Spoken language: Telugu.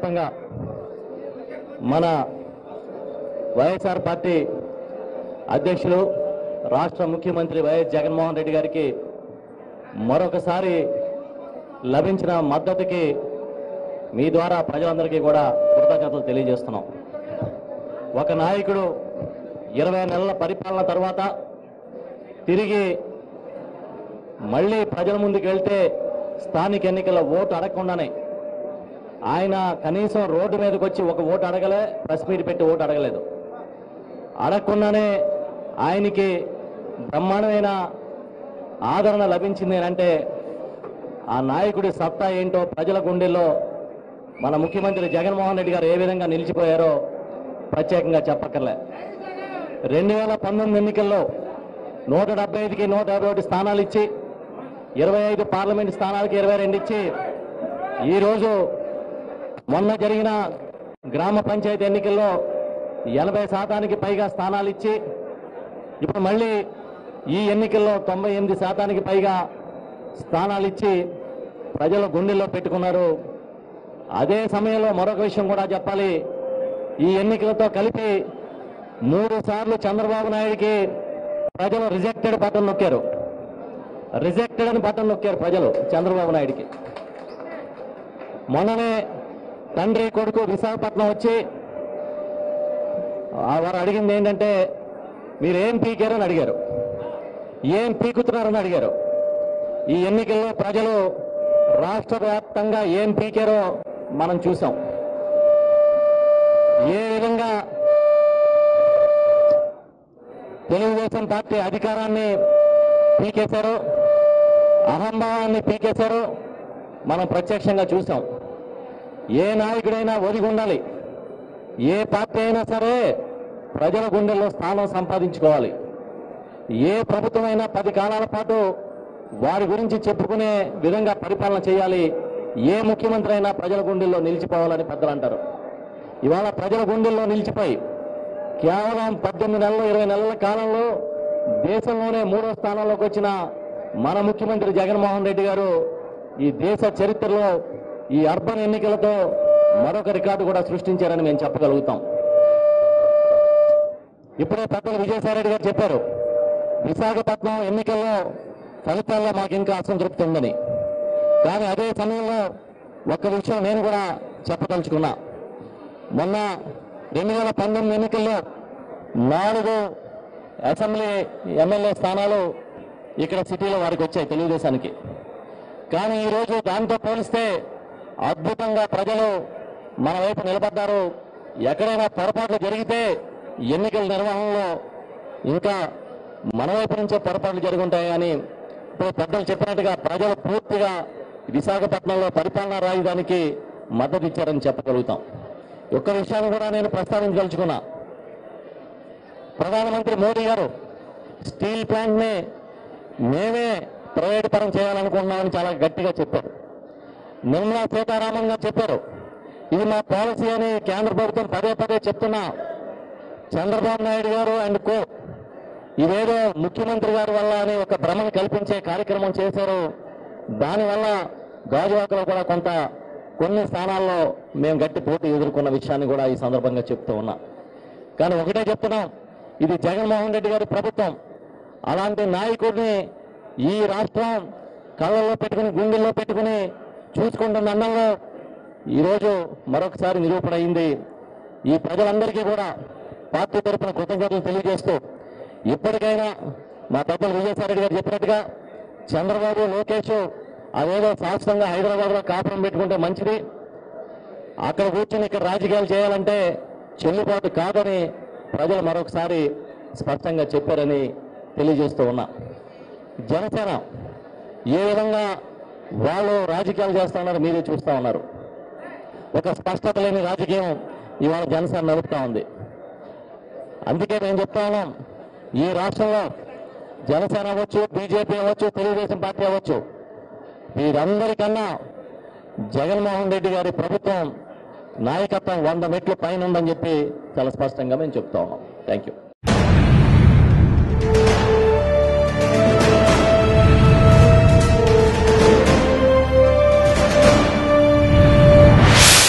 వ్యాప్తంగా మన వైఎస్ఆర్ పార్టీ అధ్యక్షులు రాష్ట్ర ముఖ్యమంత్రి వైఎస్ జగన్మోహన్ రెడ్డి గారికి మరొకసారి లభించిన మద్దతుకి మీ ద్వారా ప్రజలందరికీ కూడా కృతజ్ఞతలు తెలియజేస్తున్నాం ఒక నాయకుడు ఇరవై నెలల పరిపాలన తర్వాత తిరిగి మళ్ళీ ప్రజల ముందుకు వెళ్తే స్థానిక ఎన్నికల ఓటు అడగకుండానే ఆయన కనీసం రోడ్డు మీదకి వచ్చి ఒక ఓటు అడగలే ప్రెస్ మీట్ పెట్టి ఓటు అడగలేదు అడగకుండానే ఆయనకి బ్రహ్మాండమైన ఆదరణ లభించింది అని అంటే ఆ నాయకుడి సత్తా ఏంటో ప్రజల గుండెల్లో మన ముఖ్యమంత్రి జగన్మోహన్ రెడ్డి గారు ఏ విధంగా నిలిచిపోయారో ప్రత్యేకంగా చెప్పక్కర్లే రెండు వేల పంతొమ్మిది ఎన్నికల్లో నూట డెబ్బై ఐదుకి నూట యాభై ఒకటి స్థానాలు ఇచ్చి ఇరవై ఐదు పార్లమెంట్ స్థానాలకి ఇరవై రెండు ఇచ్చి ఈరోజు మొన్న జరిగిన గ్రామ పంచాయతీ ఎన్నికల్లో ఎనభై శాతానికి పైగా స్థానాలు ఇచ్చి ఇప్పుడు మళ్ళీ ఈ ఎన్నికల్లో తొంభై ఎనిమిది శాతానికి పైగా స్థానాలు ఇచ్చి ప్రజల గుండెల్లో పెట్టుకున్నారు అదే సమయంలో మరొక విషయం కూడా చెప్పాలి ఈ ఎన్నికలతో కలిపి మూడు సార్లు చంద్రబాబు నాయుడికి ప్రజలు రిజెక్టెడ్ బటన్ నొక్కారు రిజెక్టెడ్ అని బటన్ నొక్కారు ప్రజలు చంద్రబాబు నాయుడికి మొన్ననే తండ్రి కొడుకు విశాఖపట్నం వచ్చి ఆ వారు అడిగింది ఏంటంటే మీరు ఏం పీకారు అని అడిగారు ఏం పీకుతున్నారని అడిగారు ఈ ఎన్నికల్లో ప్రజలు రాష్ట్ర వ్యాప్తంగా ఏం పీకారో మనం చూసాం ఏ విధంగా తెలుగుదేశం పార్టీ అధికారాన్ని పీకేశారు అహంభావాన్ని పీకేశారు మనం ప్రత్యక్షంగా చూసాం ఏ నాయకుడైనా ఒదిగి ఉండాలి ఏ పార్టీ అయినా సరే ప్రజల గుండెల్లో స్థానం సంపాదించుకోవాలి ఏ ప్రభుత్వమైనా పది కాలాల పాటు వారి గురించి చెప్పుకునే విధంగా పరిపాలన చేయాలి ఏ ముఖ్యమంత్రి అయినా ప్రజల గుండెల్లో నిలిచిపోవాలని పెద్దలు అంటారు ఇవాళ ప్రజల గుండెల్లో నిలిచిపోయి కేవలం పద్దెనిమిది నెలలు ఇరవై నెలల కాలంలో దేశంలోనే మూడో స్థానంలోకి వచ్చిన మన ముఖ్యమంత్రి జగన్మోహన్ రెడ్డి గారు ఈ దేశ చరిత్రలో ఈ అర్బన్ ఎన్నికలతో మరొక రికార్డు కూడా సృష్టించారని మేము చెప్పగలుగుతాం ఇప్పుడే పెద్దలు విజయసాయిరెడ్డి గారు చెప్పారు విశాఖపట్నం ఎన్నికల్లో ఫలితాల్లో మాకు ఇంకా అసంతృప్తి ఉందని కానీ అదే సమయంలో ఒక్క విషయం నేను కూడా చెప్పదలుచుకున్నా మొన్న రెండు వేల పంతొమ్మిది ఎన్నికల్లో నాలుగు అసెంబ్లీ ఎమ్మెల్యే స్థానాలు ఇక్కడ సిటీలో వారికి వచ్చాయి తెలుగుదేశానికి కానీ ఈరోజు దాంతో పోలిస్తే అద్భుతంగా ప్రజలు మన వైపు నిలబడ్డారు ఎక్కడైనా పొరపాట్లు జరిగితే ఎన్నికల నిర్వహణలో ఇంకా మన వైపు నుంచే పొరపాట్లు జరుగుంటాయి అని ఇప్పుడు పెద్దలు చెప్పినట్టుగా ప్రజలు పూర్తిగా విశాఖపట్నంలో పరిపాలనా రాజధానికి మద్దతు ఇచ్చారని చెప్పగలుగుతాం ఒక్క విషయాన్ని కూడా నేను ప్రస్తావించదలుచుకున్నా ప్రధానమంత్రి మోడీ గారు స్టీల్ ప్లాంట్ ని మేమే ప్రైవేట్ పరం చేయాలనుకుంటున్నామని చాలా గట్టిగా చెప్పారు నిర్మలా సీతారామన్ గారు చెప్పారు ఇది మా పాలసీ అని కేంద్ర ప్రభుత్వం పదే పదే చెప్తున్నా చంద్రబాబు నాయుడు గారు అండ్ కో ఇదేదో ముఖ్యమంత్రి గారి వల్ల అని ఒక భ్రమను కల్పించే కార్యక్రమం చేశారు దానివల్ల గాజువాకలో కూడా కొంత కొన్ని స్థానాల్లో మేము గట్టి పోటీ ఎదుర్కొన్న విషయాన్ని కూడా ఈ సందర్భంగా చెప్తూ ఉన్నా కానీ ఒకటే చెప్తున్నాం ఇది జగన్మోహన్ రెడ్డి గారి ప్రభుత్వం అలాంటి నాయకుడిని ఈ రాష్ట్రం కళ్ళల్లో పెట్టుకుని గుండెల్లో పెట్టుకుని చూసుకుంటున్న అన్నంలో ఈరోజు మరొకసారి నిరూపణ అయింది ఈ ప్రజలందరికీ కూడా పార్టీ తరపున కృతజ్ఞతలు తెలియజేస్తూ ఇప్పటికైనా మా పెద్దలు విజయసాయిరెడ్డి గారు చెప్పినట్టుగా చంద్రబాబు లోకేష్ అదేదో శాశ్వతంగా హైదరాబాద్లో కాపురం పెట్టుకుంటే మంచిది అక్కడ కూర్చొని ఇక్కడ రాజకీయాలు చేయాలంటే చెల్లుబాటు కాదని ప్రజలు మరొకసారి స్పష్టంగా చెప్పారని తెలియజేస్తూ ఉన్నా జనసేన ఏ విధంగా వాళ్ళు రాజకీయాలు చేస్తా ఉన్నారు మీరే చూస్తా ఉన్నారు ఒక స్పష్టత లేని రాజకీయం ఇవాళ జనసేన నడుపుతా ఉంది అందుకే నేను చెప్తా ఉన్నాం ఈ రాష్ట్రంలో జనసేన అవ్వచ్చు బీజేపీ అవ్వచ్చు తెలుగుదేశం పార్టీ అవ్వచ్చు వీరందరికన్నా జగన్మోహన్ రెడ్డి గారి ప్రభుత్వం నాయకత్వం వంద మెట్లు పైన ఉందని చెప్పి చాలా స్పష్టంగా మేము చెప్తా ఉన్నాం థ్యాంక్ యూ